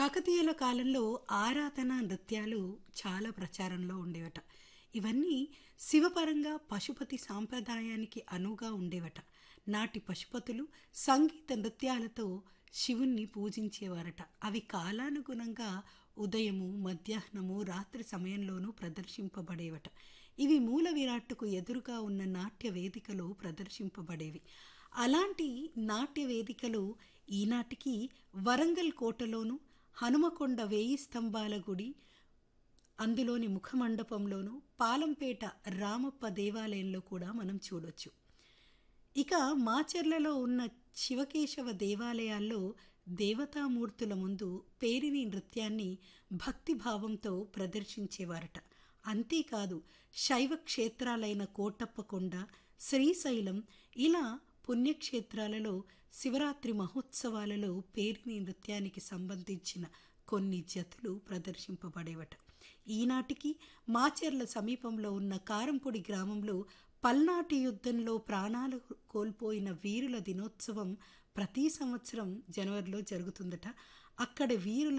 కాకతీయుల కాలంలో ఆరాధన నృత్యాలు చాలా ప్రచారంలో ఉండేవట ఇవన్నీ శివపరంగా పశుపతి సాంప్రదాయానికి అనువుగా ఉండేవట నాటి పశుపతులు సంగీత నృత్యాలతో శివుణ్ణి పూజించేవారట అవి కాలానుగుణంగా ఉదయము మధ్యాహ్నము రాత్రి సమయంలోనూ ప్రదర్శింపబడేవట ఇవి మూల విరాట్టుకు ఎదురుగా ఉన్న నాట్య వేదికలో ప్రదర్శింపబడేవి అలాంటి నాట్య వేదికలు ఈనాటికి వరంగల్ కోటలోను హనుమకొండ వేయి స్తంభాల గుడి అందులోని ముఖమండపంలోను పాలంపేట రామప్ప దేవాలయంలో కూడా మనం చూడొచ్చు ఇక మాచర్లలో ఉన్న శివకేశవ దేవాలయాల్లో దేవతామూర్తుల ముందు పేరిని నృత్యాన్ని భక్తిభావంతో ప్రదర్శించేవారట అంతేకాదు శైవ క్షేత్రాలైన కోటప్పకొండ శ్రీశైలం ఇలా పుణ్యక్షేత్రాలలో శివరాత్రి మహోత్సవాలలో పేరిని నృత్యానికి సంబంధించిన కొన్ని జతులు ప్రదర్శింపబడేవట ఈనాటికి మాచెర్ల సమీపంలో ఉన్న కారంపొడి గ్రామంలో పల్నాటి యుద్ధంలో ప్రాణాలు కోల్పోయిన వీరుల దినోత్సవం ప్రతి సంవత్సరం జనవరిలో జరుగుతుందట అక్కడ వీరుల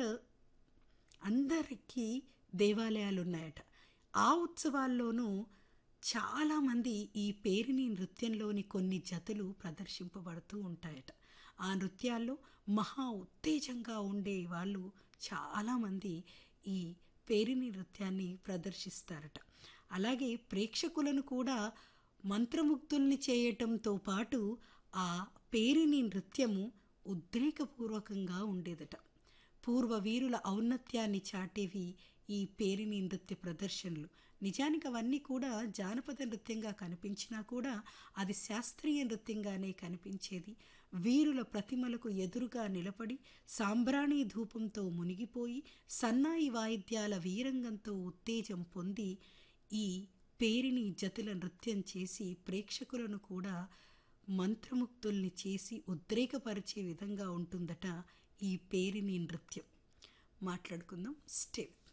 అందరికీ దేవాలయాలు ఉన్నాయట ఆ ఉత్సవాల్లోనూ చాలామంది ఈ పేరిని నృత్యంలోని కొన్ని జతులు ప్రదర్శింపబడుతూ ఉంటాయట ఆ నృత్యాల్లో మహా ఉత్తేజంగా ఉండే వాళ్ళు చాలామంది ఈ పేరిని నృత్యాన్ని ప్రదర్శిస్తారట అలాగే ప్రేక్షకులను కూడా మంత్రముగ్ధుల్ని చేయటంతో పాటు ఆ పేరిని నృత్యము ఉద్రేకపూర్వకంగా ఉండేదట పూర్వ వీరుల ఔన్నత్యాన్ని చాటేవి ఈ పేరిని నృత్య ప్రదర్శనలు నిజానికి అవన్నీ కూడా జానపద నృత్యంగా కనిపించినా కూడా అది శాస్త్రీయ నృత్యంగానే కనిపించేది వీరుల ప్రతిమలకు ఎదురుగా నిలబడి సాంబ్రాణి ధూపంతో మునిగిపోయి సన్నాయి వాయిద్యాల వీరంగంతో ఉత్తేజం పొంది ఈ పేరిని జతుల నృత్యం చేసి ప్రేక్షకులను కూడా మంత్రముక్తుల్ని చేసి ఉద్రేకపరిచే విధంగా ఉంటుందట ఈ పేరిని నృత్యం మాట్లాడుకుందాం స్టెప్